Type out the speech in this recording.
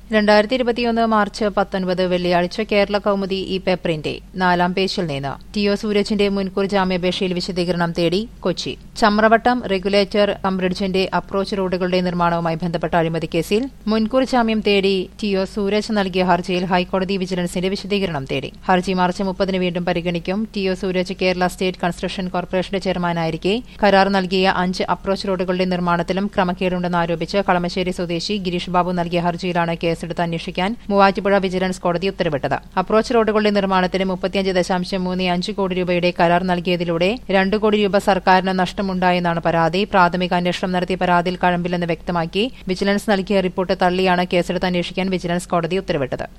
രണ്ടായിരത്തി ഇരുപത്തിയൊന്ന് മാർച്ച് പത്തൊൻപത് വെള്ളിയാഴ്ച കേരള കൗമുദി ഈ പേപ്പറിന്റെ നാലാം പേജിൽ നിന്ന് ടി ഒ സൂരജിന്റെ മുൻകൂർ ജാമ്യാപേക്ഷയിൽ വിശദീകരണം തേടി കൊച്ചി ചമ്രവട്ടം റെഗുലേറ്റർ കംബ്രിഡ്ജിന്റെ അപ്രോച്ച് റോഡുകളുടെ നിർമ്മാണവുമായി ബന്ധപ്പെട്ട അഴിമതി കേസിൽ മുൻകൂർ ജാമ്യം തേടി ടി ഒ സൂരജ് നൽകിയ ഹർജിയിൽ ഹൈക്കോടതി വിജിലൻസിന്റെ വിശദീകരണം തേടി ഹർജി മാർച്ച് മുപ്പതിന് വീണ്ടും പരിഗണിക്കും T O Sooraj Kerala state construction കോർപ്പറേഷന്റെ ചെയർമാനായിരിക്കെ കരാർ നൽകിയ അഞ്ച് അപ്രോച്ച് റോഡുകളുടെ നിർമ്മാണത്തിലും ക്രമക്കേടുണ്ടെന്ന് ആരോപിച്ച് കളമശ്ശേരി സ്വദേശി ഗിരീഷ് ബാബു നൽകിയ ഹർജിയിലാണ് കേസെടുത്ത് അന്വേഷിക്കാൻ മൂവാറ്റുപുഴ വിജിലൻസ് കോടതി ഉത്തരവിട്ടത് അപ്രോച്ച് റോഡുകളുടെ നിർമ്മാണത്തിന് മുപ്പത്തിയഞ്ച് ദശാംശം മൂന്ന് അഞ്ച് കോടി രൂപയുടെ കരാർ നൽകിയതിലൂടെ രണ്ട് കോടി രൂപ സർക്കാരിന് നഷ്ടമുണ്ടായെന്നാണ് പരാതി പ്രാഥമിക അന്വേഷണം നടത്തിയ പരാതിയിൽ കഴമ്പില്ലെന്ന് വ്യക്തമാക്കി വിജിലൻസ് നൽകിയ റിപ്പോർട്ട് തള്ളിയാണ് കേസെടുത്ത് അന്വേഷിക്കാൻ വിജിലൻസ് കോടതി ഉത്തരവിട്ടത്